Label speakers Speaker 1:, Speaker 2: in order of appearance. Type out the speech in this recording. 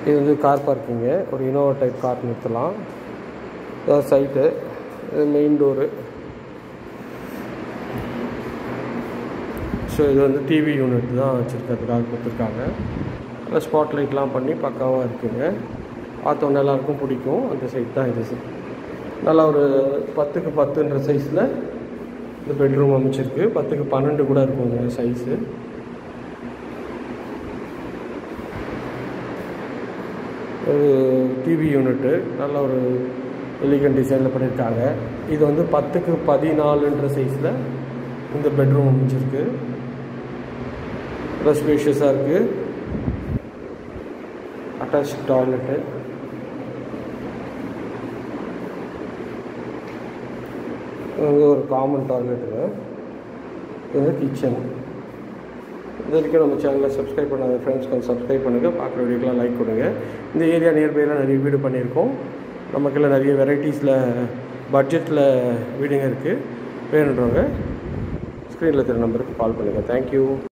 Speaker 1: இது வந்து கார் பார்க்கிங்கு ஒரு இனோவா டைப் கார் நிறுத்தலாம் இதான் சைட்டு இது மெயின் டோரு ஸோ இது வந்து டிவி யூனிட் தான் வச்சுருக்கிறதுக்காக கொடுத்துருக்காங்க நல்லா ஸ்பாட் லைட்லாம் பண்ணி பக்காவாக இருக்குங்க பார்த்தோன்னே எல்லாருக்கும் பிடிக்கும் அந்த சைட் தான் இது நல்லா ஒரு பத்துக்கு பத்துன்ற சைஸில் இந்த பெட்ரூம் அமைச்சிருக்கு பத்துக்கு பன்னெண்டு கூட இருக்குங்க சைஸு ஒரு டிவி யூனிட்டு நல்ல ஒரு எலிகன் டிசைனில் பண்ணியிருக்காங்க இது வந்து பத்துக்கு பதினாலுன்ற சைஸில் இந்த பெட்ரூம் அமைஞ்சிருக்கு ரொம்ப ஸ்பேஷியஸாக இருக்குது அட்டாச் டாய்லெட்டு இது வந்து ஒரு காமன் டாய்லெட்டுங்க இது வந்து கிச்சன் இது வரைக்கும் நம்ம சேனலை சப்ஸ்கிரைப் பண்ணாத ஃப்ரெண்ட்ஸ் கொஞ்சம் சப்ஸ்கிரைப் பண்ணுங்கள் பார்க்குற வீடியோக்கெலாம் லைக் கொடுங்க இந்த ஏரியா நியர்பையில் நிறைய வீடு பண்ணியிருக்கோம் நமக்குள்ள நிறைய வெரைட்டிஸில் பட்ஜெட்டில் வீடுங்க இருக்குது வேணுன்றவங்க ஸ்க்ரீனில் தெரிய நம்பருக்கு கால் பண்ணுங்கள் தேங்க்யூ